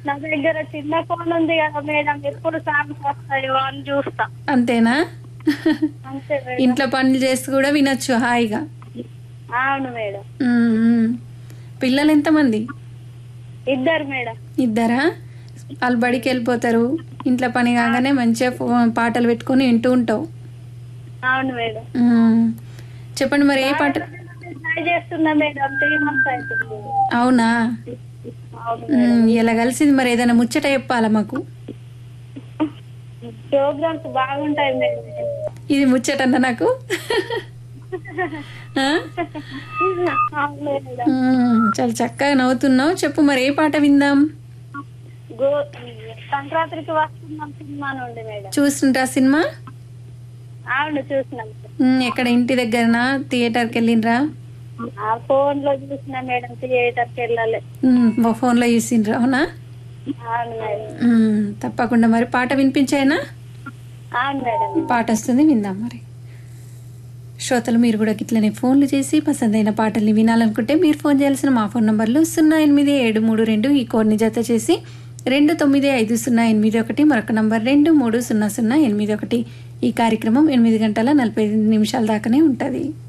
నా దగ్గర చిన్న ఫోన్ ఉంది కదా మేడం ఎప్పుడు సాంగ్స్ వస్తాయో అని చూస్తా అంతేనా అంతే మేడం ఇంట్లో పనులు చేస్తూ కూడా వినొచ్చు హాయిగా అవును మేడం ఉమ్, ఉమ్. పిల్లలు ఎంతమంది ఇద్దరు మేడం ఇద్దరా వాళ్ళు బడికి వెళ్ళిపోతారు ఇంట్లో పని కాగానే మంచిగా ఫో- పాటలు పెట్టుకొని వింటూ ఉంటావు అవును మేడం ఉమ్. చెప్పండి మరి ఏ పాట ట్రై చేస్తున్నా మేడం త్రీ మంత్స్ అవుతుంది అవునా అవును ఉమ్, ఇలా కలిసింది మరి ఏదైనా ముచ్చట చెప్పాలా మాకు ప్రోగ్రామ్స్ బాగుంటాయి మేడం ఇది ముచ్చటన్నా నాకు ఆ? అవును మేడం ఉమ్, చాలా చక్కగా నవ్వుతున్నావు చెప్పు మరి ఏ పాట విందాం గో సంక్రాంతికి వస్తున్నాం సినిమా నుండి మేడం చూస్తుంటా సినిమా అవును చూసినాం ఉమ్, ఎక్కడ ఇంటి దగ్గరనా థియేటర్కి వెళ్ళిండ్రా ఆ ఫోన్ లో చూసిన మేడం థియేటర్ కి వెళ్ళాలి ఉమ్, ఓ ఫోన్లో చూసిండ్రా అవునా అవును మేడం ఉమ్, తప్పకుండా మరి పాట వినిపించాయినా అవును మేడం పాట వస్తుంది విందాం మరి శ్రోతలు మీరు కూడా ఇట్లనే ఫోన్లు చేసి పసందైన పాటల్ని వినాలనుకుంటే మీరు ఫోన్ చేయాల్సిన మా ఫోన్ నంబర్లు సున్నా ఎనిమిది ఏడు మూడు రెండు ఈ కోడ్ని జత చేసి రెండు తొమ్మిది ఐదు సున్నా ఎనిమిది ఒకటి మరొక నంబర్ రెండు మూడు సున్నా సున్నా ఎనిమిది ఒకటి ఈ కార్యక్రమం ఎనిమిది గంటల నలభై ఐదు నిమిషాల దాకానే ఉంటుంది